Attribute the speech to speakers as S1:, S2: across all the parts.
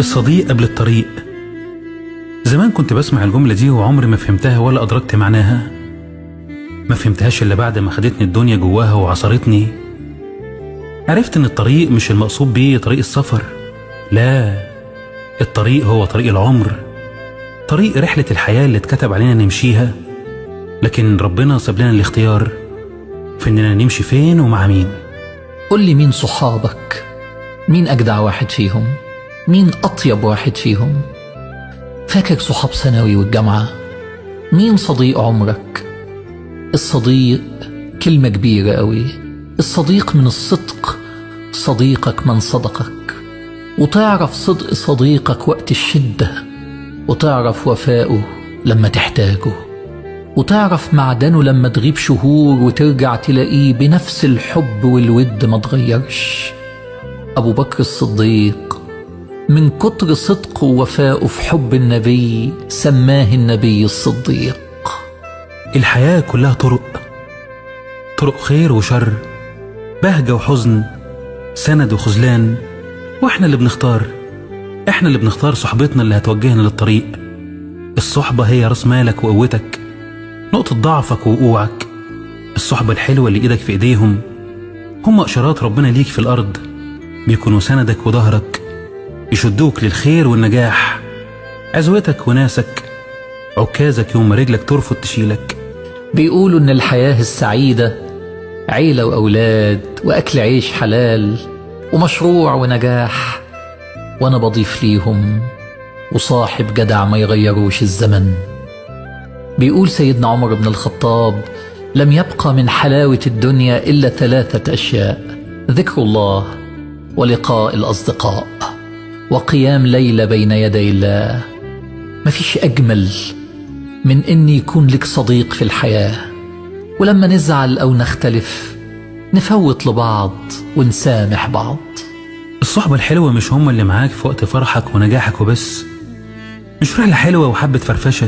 S1: الصديق قبل الطريق زمان كنت بسمع الجملة دي وعمري ما فهمتها ولا أدركت معناها ما فهمتهاش إلا بعد ما خدتني الدنيا جواها وعصرتني عرفت إن الطريق مش المقصود بيه طريق السفر لا الطريق هو طريق العمر طريق رحلة الحياة اللي اتكتب علينا نمشيها لكن ربنا ساب لنا الاختيار في إننا نمشي فين ومع مين
S2: قل لي مين صحابك مين أجدع واحد فيهم مين أطيب واحد فيهم فاكر صحاب ثانوي والجامعة مين صديق عمرك الصديق كلمة كبيرة قوي الصديق من الصدق صديقك من صدقك وتعرف صدق صديقك وقت الشدة وتعرف وفائه لما تحتاجه وتعرف معدنه لما تغيب شهور وترجع تلاقيه بنفس الحب والود ما تغيرش أبو بكر الصديق من كتر صدقه ووفائه في حب النبي سماه النبي الصديق
S1: الحياة كلها طرق طرق خير وشر بهجة وحزن سند وخذلان واحنا اللي بنختار احنا اللي بنختار صحبتنا اللي هتوجهنا للطريق الصحبة هي راس مالك وقوتك نقطة ضعفك ووقوعك الصحبة الحلوة اللي ايدك في ايديهم هم اشارات ربنا ليك في الارض بيكونوا سندك وظهرك يشدوك للخير والنجاح عزوتك وناسك عكازك يوم ما رجلك ترفض تشيلك
S2: بيقولوا إن الحياة السعيدة عيلة وأولاد وأكل عيش حلال ومشروع ونجاح وأنا بضيف ليهم وصاحب جدع ما يغيروش الزمن بيقول سيدنا عمر بن الخطاب لم يبقى من حلاوة الدنيا إلا ثلاثة أشياء ذكر الله ولقاء الأصدقاء وقيام ليلة بين يدي الله مفيش أجمل من إن يكون لك صديق في الحياة ولما نزعل أو نختلف نفوت لبعض ونسامح بعض
S1: الصحبة الحلوة مش هم اللي معاك في وقت فرحك ونجاحك وبس مش رحلة حلوة وحبة فرفشة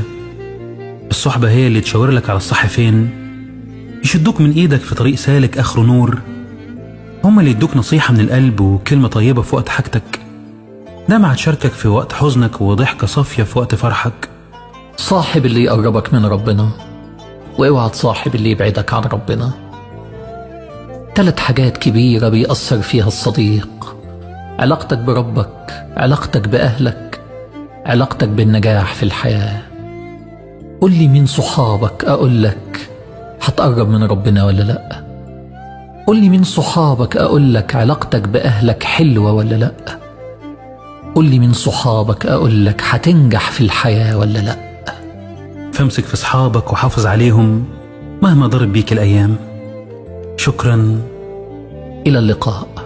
S1: الصحبة هي اللي تشاور لك على الصح فين يشدوك من ايدك في طريق سالك اخره نور هم اللي يدوك نصيحة من القلب وكلمة طيبة في وقت حاجتك دمعة تشاركك في وقت حزنك وضحكة صافية في وقت فرحك
S2: صاحب اللي يقربك من ربنا واوعى تصاحب اللي يبعدك عن ربنا ثلاث حاجات كبيرة بيأثر فيها الصديق علاقتك بربك علاقتك بأهلك علاقتك بالنجاح في الحياة قل لي مين صحابك أقول لك هتقرب من ربنا ولا لأ قل لي مين صحابك أقول لك علاقتك بأهلك حلوة ولا لأ قل لي مين صحابك أقول لك هتنجح في الحياة ولا لأ
S1: فامسك في صحابك وحافظ عليهم مهما ضرب بيك الأيام شكرا
S2: إلى اللقاء